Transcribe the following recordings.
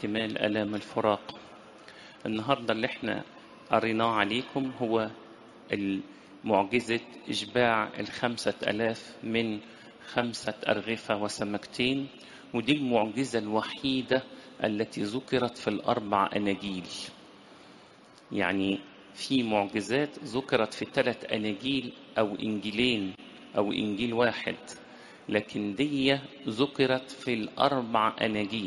احتمال آلام الفراق النهاردة اللي احنا قريناه عليكم هو معجزة إشباع الخمسة ألاف من خمسة أرغفة وسمكتين ودي المعجزة الوحيدة التي ذكرت في الأربع أناجيل يعني في معجزات ذكرت في ثلاث أناجيل أو إنجيلين أو إنجيل واحد لكن دي ذكرت في الأربع أناجيل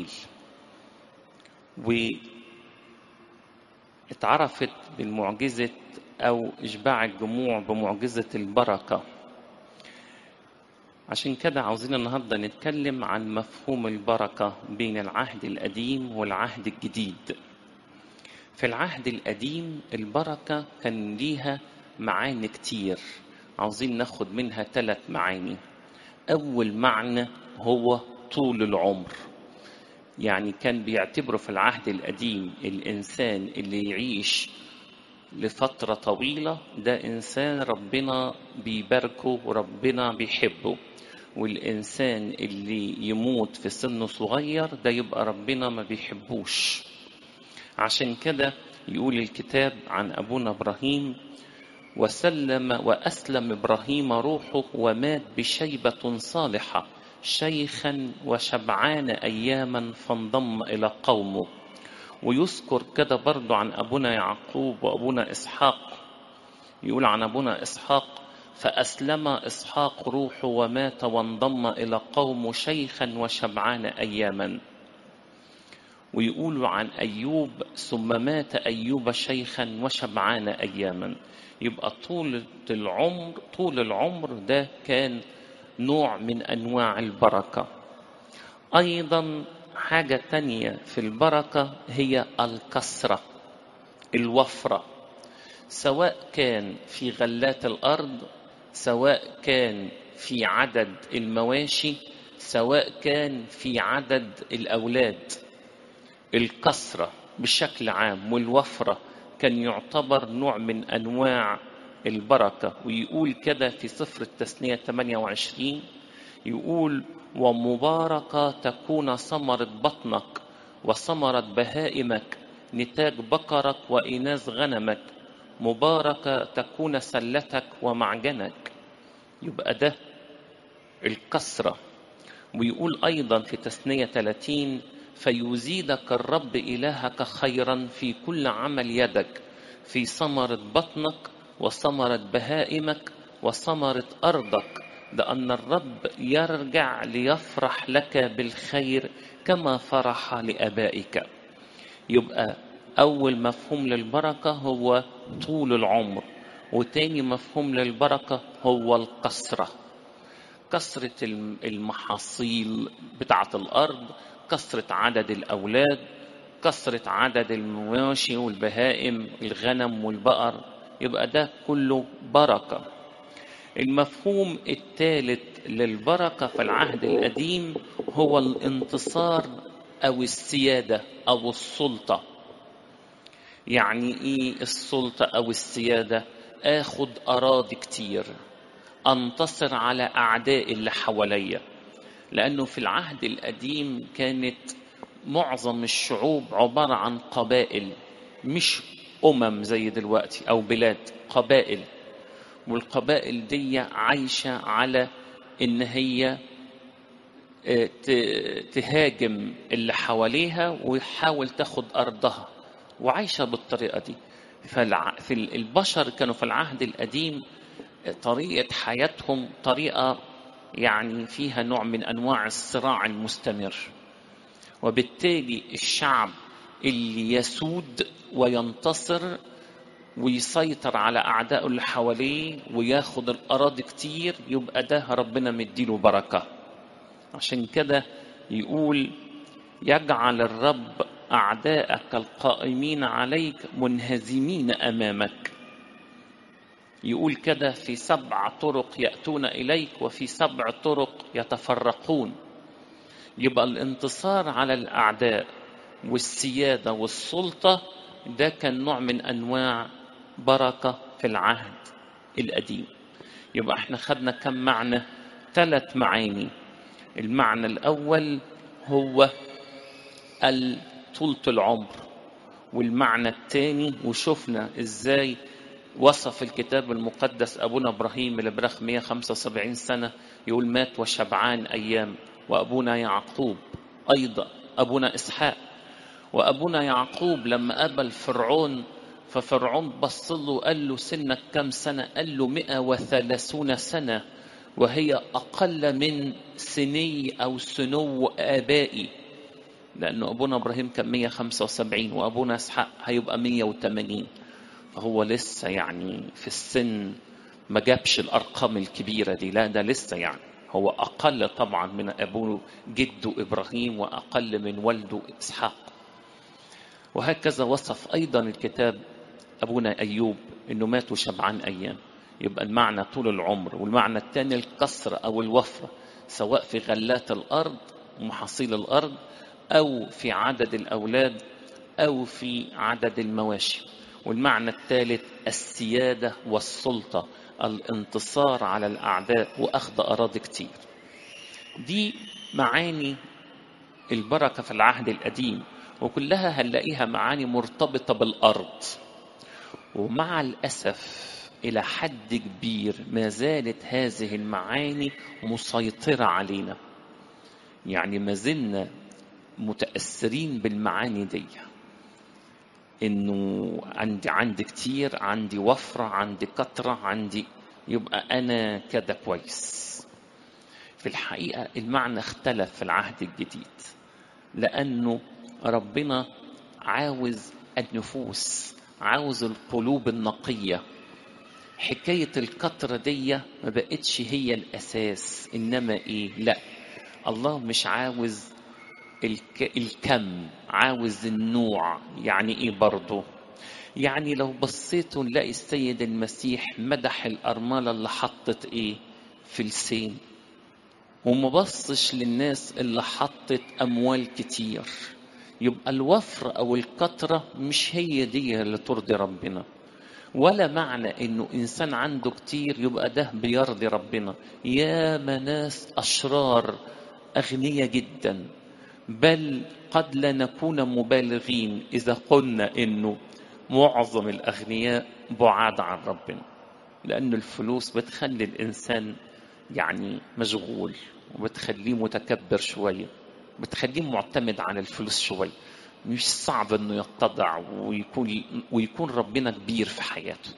واتعرفت بالمعجزة أو إشباع الجموع بمعجزة البركة عشان كده عاوزين النهاردة نتكلم عن مفهوم البركة بين العهد القديم والعهد الجديد في العهد القديم البركة كان ليها معاني كتير عاوزين ناخد منها ثلاث معاني أول معنى هو طول العمر يعني كان بيعتبروا في العهد القديم الإنسان اللي يعيش لفترة طويلة ده إنسان ربنا بيباركه وربنا بيحبه والإنسان اللي يموت في سن صغير ده يبقى ربنا ما بيحبوش عشان كده يقول الكتاب عن أبونا إبراهيم وسلم وأسلم إبراهيم روحه ومات بشيبة صالحة شيخا وشبعان أياما فانضم إلى قومه ويذكر كده برضو عن أبونا يعقوب وأبونا إسحاق يقول عن أبونا إسحاق فأسلم إسحاق روحه ومات وانضم إلى قوم شيخا وشبعان أياما ويقول عن أيوب ثم مات أيوب شيخا وشبعان أياما يبقى طول العمر طول العمر ده كان نوع من أنواع البركة أيضا حاجة تانية في البركة هي الكسرة الوفرة سواء كان في غلات الأرض سواء كان في عدد المواشي سواء كان في عدد الأولاد الكسرة بشكل عام والوفرة كان يعتبر نوع من أنواع البركة ويقول كده في سفر التثنية 28 يقول ومباركة تكون ثمرة بطنك وثمرة بهائمك نتاج بقرك وإناث غنمك مباركة تكون سلتك ومعجنك يبقى ده الكسرة ويقول أيضا في تثنية 30 فيزيدك الرب إلهك خيرا في كل عمل يدك في ثمرة بطنك وثمرة بهائمك وثمرة أرضك لأن الرب يرجع ليفرح لك بالخير كما فرح لآبائك يبقى أول مفهوم للبركة هو طول العمر وتاني مفهوم للبركة هو الكسرة كسرة المحاصيل بتاعة الأرض كسرة عدد الأولاد كسرة عدد المواشي والبهائم الغنم والبقر يبقى ده كله بركة المفهوم الثالث للبركة في العهد القديم هو الانتصار أو السيادة أو السلطة يعني إيه السلطة أو السيادة آخد أراضي كتير أنتصر على أعداء اللي حواليا لأنه في العهد القديم كانت معظم الشعوب عبارة عن قبائل مش أمم زي دلوقتي أو بلاد قبائل والقبائل دي عايشة على إن هي تهاجم اللي حواليها ويحاول تاخد أرضها وعايشة بالطريقة دي في البشر كانوا في العهد القديم طريقة حياتهم طريقة يعني فيها نوع من أنواع الصراع المستمر وبالتالي الشعب اللي يسود وينتصر ويسيطر على أعدائه اللي حواليه وياخد الأراضي كتير يبقى ده ربنا مديله بركة عشان كده يقول يجعل الرب أعداءك القائمين عليك منهزمين أمامك يقول كده في سبع طرق يأتون إليك وفي سبع طرق يتفرقون يبقى الانتصار على الأعداء والسيادة والسلطة ده كان نوع من أنواع بركة في العهد القديم يبقى احنا خدنا كم معنى ثلاث معاني المعنى الأول هو طولة العمر والمعنى الثاني وشفنا ازاي وصف الكتاب المقدس ابونا ابراهيم اللي برغ 175 سنه يقول مات وشبعان ايام وابونا يعقوب ايضا ابونا اسحاق وابونا يعقوب لما قابل فرعون ففرعون بص له وقال له سنك كم سنه قال له 130 سنه وهي اقل من سني او سنو ابائي لانه ابونا ابراهيم كان 175 وابونا اسحاق هيبقى 180 فهو لسه يعني في السن ما جابش الارقام الكبيره دي لا ده لسه يعني هو اقل طبعا من ابوه جده ابراهيم واقل من والده اسحاق وهكذا وصف ايضا الكتاب ابونا ايوب انه مات وشبعان ايام يبقى المعنى طول العمر والمعنى الثاني الكسر او الوفره سواء في غلات الارض ومحاصيل الارض او في عدد الاولاد او في عدد المواشي والمعنى الثالث السياده والسلطه الانتصار على الاعداء واخذ اراضي كتير دي معاني البركه في العهد القديم وكلها هنلاقيها معاني مرتبطه بالارض ومع الاسف الى حد كبير ما زالت هذه المعاني مسيطره علينا يعني ما زلنا متاثرين بالمعاني دي انه عندي عندي كتير عندي وفره عندي كتره عندي يبقى انا كده كويس في الحقيقه المعنى اختلف في العهد الجديد لانه ربنا عاوز النفوس عاوز القلوب النقيه حكايه الكتره دي ما بقتش هي الاساس انما ايه لا الله مش عاوز الك... الكم عاوز النوع يعني ايه برضه يعني لو بصيتوا نلاقي السيد المسيح مدح الأرملة اللي حطت ايه فلسين وما بصش للناس اللي حطت أموال كتير يبقى الوفر أو الكترة مش هي دي اللي ترضي ربنا ولا معنى انه انسان عنده كتير يبقى ده بيرضي ربنا يا ناس اشرار اغنياء جدا بل قد لا نكون مبالغين اذا قلنا انه معظم الاغنياء بعاد عن ربنا لان الفلوس بتخلي الانسان يعني مشغول وبتخليه متكبر شويه بتخليه معتمد على الفلوس شويه مش صعب انه يتضع ويكون ويكون ربنا كبير في حياته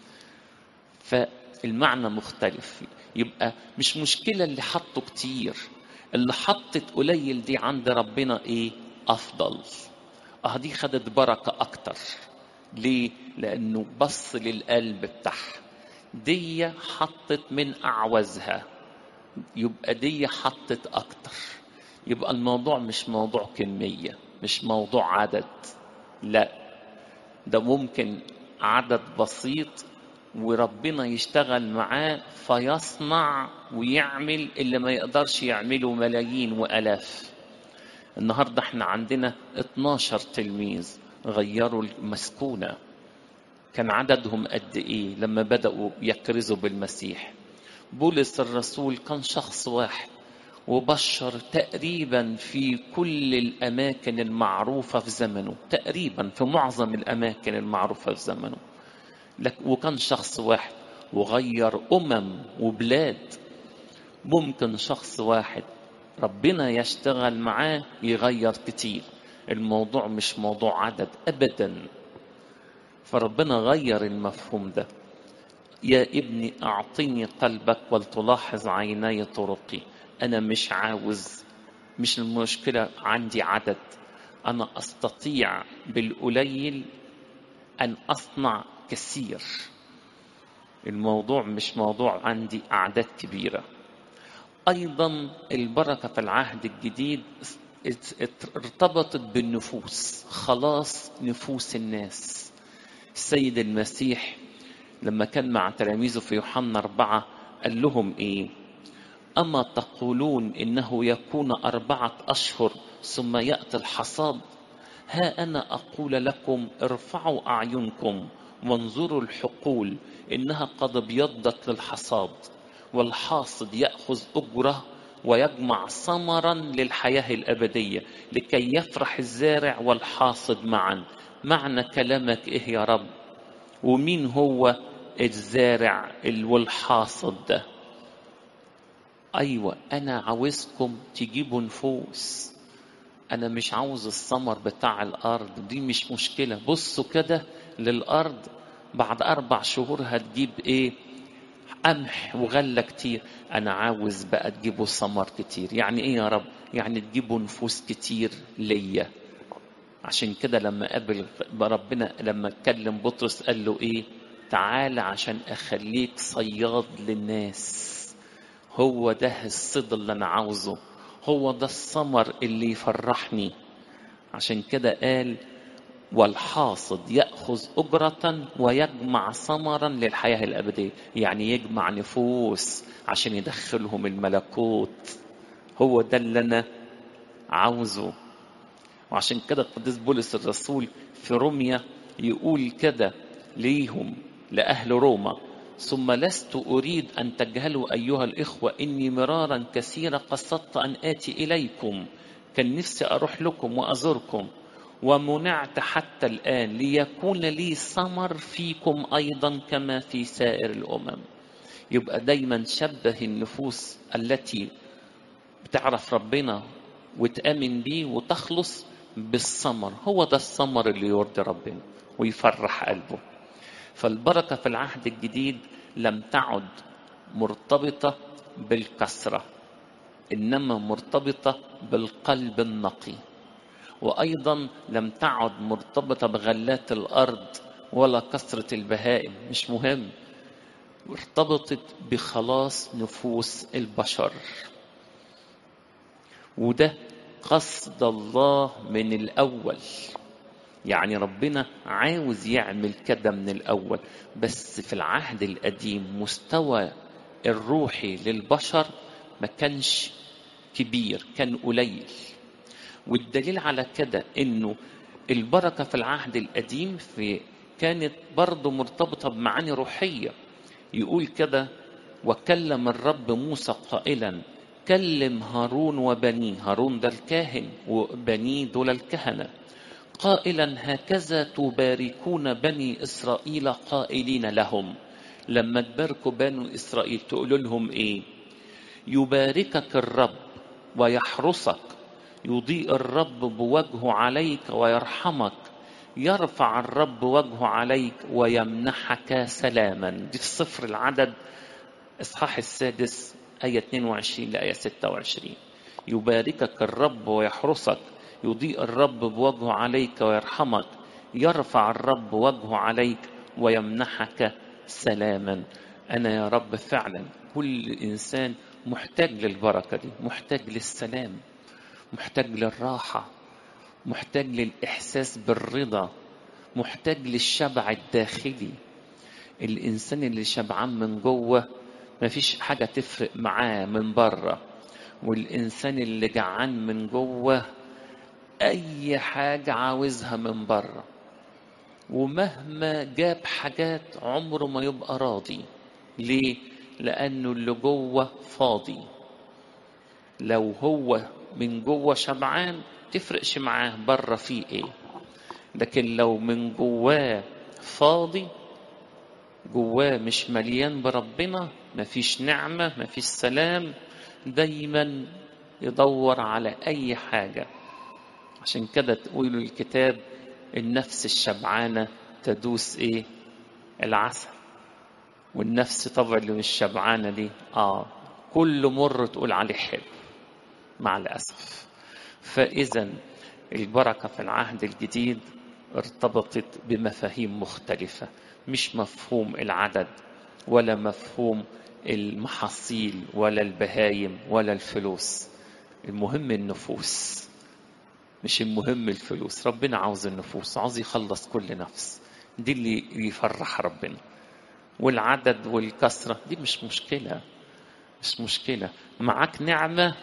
فالمعنى مختلف يبقى مش مشكلة اللي حطه كتير اللي حطت قليل دي عند ربنا ايه افضل اه دي خدت بركة اكتر ليه لانه بص للقلب بتاعها دي حطت من اعوزها يبقى دي حطت اكتر يبقى الموضوع مش موضوع كميه مش موضوع عدد لا ده ممكن عدد بسيط وربنا يشتغل معاه فيصنع ويعمل اللي ما يقدرش يعمله ملايين والاف النهارده احنا عندنا 12 تلميذ غيروا المسكونه كان عددهم قد ايه لما بداوا يكرزوا بالمسيح بولس الرسول كان شخص واحد وبشر تقريبا في كل الاماكن المعروفه في زمنه تقريبا في معظم الاماكن المعروفه في زمنه وكان شخص واحد وغير امم وبلاد ممكن شخص واحد ربنا يشتغل معاه يغير كتير الموضوع مش موضوع عدد ابدا فربنا غير المفهوم ده يا ابني اعطني قلبك ولتلاحظ عيني طرقي انا مش عاوز مش المشكله عندي عدد انا استطيع بالقليل ان اصنع كثير الموضوع مش موضوع عندي اعداد كبيره ايضا البركه في العهد الجديد ارتبطت بالنفوس خلاص نفوس الناس السيد المسيح لما كان مع تلاميذه في يوحنا أربعة قال لهم إيه أما تقولون إنه يكون أربعة أشهر ثم يأتي الحصاد ها أنا أقول لكم ارفعوا أعينكم وانظروا الحقول إنها قد ابيضت للحصاد والحاصد يأخذ أجره ويجمع ثمرا للحياة الأبدية لكي يفرح الزارع والحاصد معا معنى كلامك إيه يا رب ومين هو الزارع والحاصد ده أيوة أنا عاوزكم تجيبوا نفوس أنا مش عاوز الثمر بتاع الأرض دي مش مشكلة بصوا كده للأرض بعد أربع شهور هتجيب إيه قمح وغلة كتير أنا عاوز بقى تجيبوا ثمر كتير يعني إيه يا رب يعني تجيبوا نفوس كتير ليا عشان كده لما قابل ربنا لما اتكلم بطرس قال له إيه تعالى عشان أخليك صياد للناس هو ده الصيد اللي أنا عاوزه هو ده الثمر اللي يفرحني عشان كده قال والحاصد يأخذ أجرة ويجمع ثمرا للحياة الأبدية يعني يجمع نفوس عشان يدخلهم الملكوت هو ده اللي أنا عاوزه وعشان كده القديس بولس الرسول في روميا يقول كده ليهم لأهل روما ثم لست أريد أن تجهلوا أيها الإخوة إني مرارا كثيرا قصدت أن آتي إليكم كان نفسي أروح لكم وأزوركم ومنعت حتى الآن ليكون لي ثمر فيكم أيضا كما في سائر الأمم يبقى دايما شبه النفوس التي بتعرف ربنا وتآمن بيه وتخلص بالثمر هو ده الثمر اللي يرضي ربنا ويفرح قلبه فالبركة في العهد الجديد لم تعد مرتبطة بالكثرة إنما مرتبطة بالقلب النقي وأيضا لم تعد مرتبطة بغلات الأرض ولا كثرة البهائم مش مهم ارتبطت بخلاص نفوس البشر وده قصد الله من الأول يعني ربنا عاوز يعمل كده من الأول بس في العهد القديم مستوى الروحي للبشر ما كانش كبير كان قليل والدليل على كده انه البركه في العهد القديم في كانت برضه مرتبطه بمعاني روحيه يقول كده وكلم الرب موسى قائلا كلم هارون وبنيه هارون ده الكاهن وبنيه دول الكهنه قائلا هكذا تباركون بني اسرائيل قائلين لهم لما تباركوا بنو اسرائيل تقولوا لهم ايه يباركك الرب ويحرسك يضيء الرب بوجهه عليك ويرحمك يرفع الرب وجهه عليك ويمنحك سلاما دي في صفر العدد اصحاح السادس آية 22 لآية 26 يباركك الرب ويحرسك يضيء الرب بوجهه عليك ويرحمك يرفع الرب وجهه عليك ويمنحك سلاما أنا يا رب فعلا كل إنسان محتاج للبركة دي محتاج للسلام محتاج للراحة محتاج للإحساس بالرضا محتاج للشبع الداخلي الإنسان اللي شبعان من جوه مفيش حاجة تفرق معاه من بره والإنسان اللي جعان من جوه أي حاجة عاوزها من بره ومهما جاب حاجات عمره ما يبقى راضي ليه؟ لأنه اللي جوه فاضي لو هو من جوه شبعان تفرقش معاه بره فيه ايه لكن لو من جواه فاضي جواه مش مليان بربنا مفيش نعمة مفيش سلام دايما يدور على أي حاجة عشان كده تقول الكتاب النفس الشبعانة تدوس إيه العسل والنفس طبعا اللي مش شبعانة دي آه كل مر تقول عليه حلو مع الأسف فإذا البركة في العهد الجديد ارتبطت بمفاهيم مختلفة مش مفهوم العدد ولا مفهوم المحاصيل ولا البهايم ولا الفلوس المهم النفوس مش المهم الفلوس ربنا عاوز النفوس عاوز يخلص كل نفس دي اللي يفرح ربنا والعدد والكثرة دي مش مشكلة مش مشكلة معاك نعمة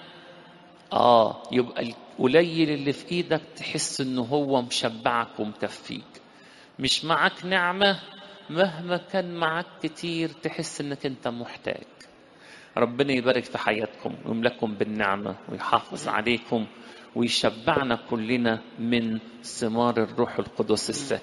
آه يبقى القليل اللي في إيدك تحس إنه هو مشبعك ومكفيك مش معاك نعمة مهما كان معاك كتير تحس إنك أنت محتاج ربنا يبارك في حياتكم ويملككم بالنعمة ويحافظ عليكم ويشبعنا كلنا من ثمار الروح القدس الساكن